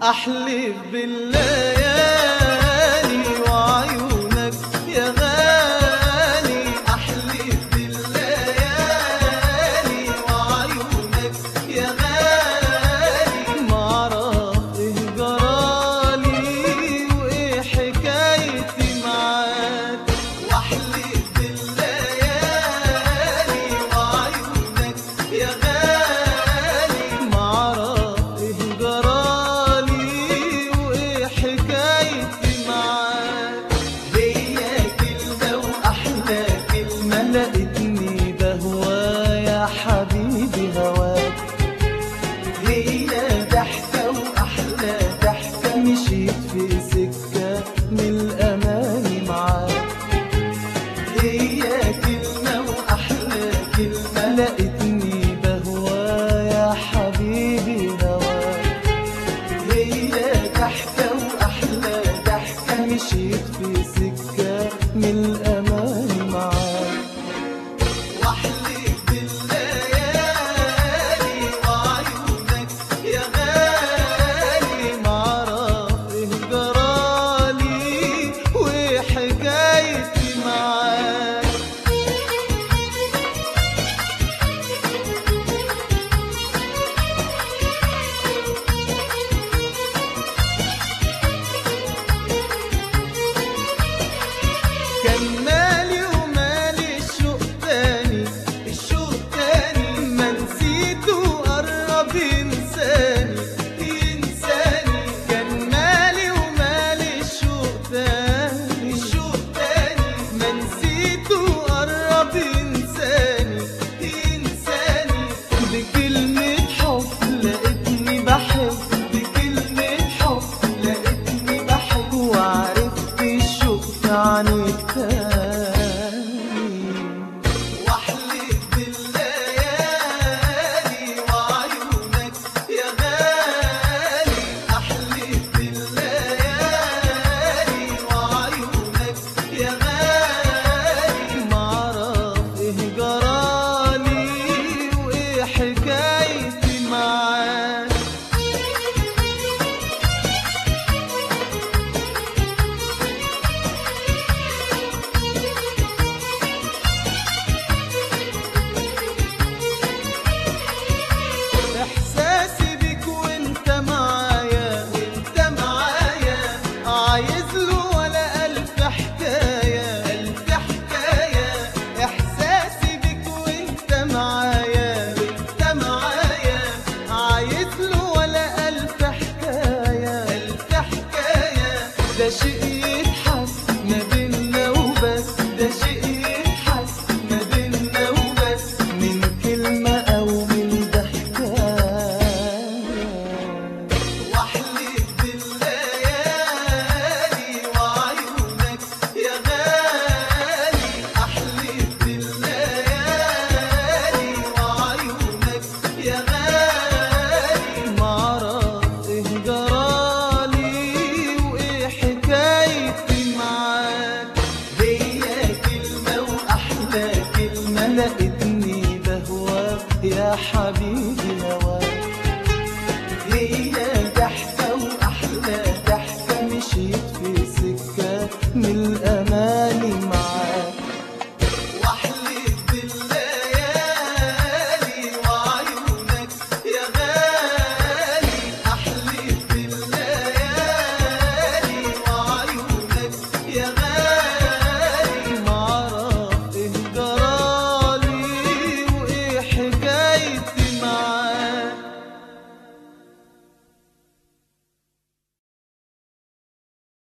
أحلف بالليالي وعيونك يا غالي أحلف بالليالي وعيونك يا غالي معرف إيه جرالي وإيه حكايتي معاك وأحلف بالليالي وعيونك يا غالي معرف إيه جرالي وإيه حكايتي معاك هي كلمة وأحلى كلمة لقيتني بهوى يا حبيبي هواك هي ضحكة وأحلى ضحكة مشيت في سكة من الأماني معاك هي كلمة وأحلى كلمة لقيتني بهوى يا حبيبي هواك هي ضحكة وأحلى ضحكة مشيت في سكة من الأمان معاك واحلف بالليالي وعيونك يا غالي معرف إيه جرالي وإيه حكايتي معاك كان مالي ومالي الشوق تاني الشوق تاني ما نسيته قرب ينساني ينساني كان مالي ومالي الشوق تاني الشوق تاني ما نسيته قرب ينساني ينساني بكلمة حب لقيتني بحب بكلمة حب لقيتني بحب وعرفت الشوق في عينيك تاني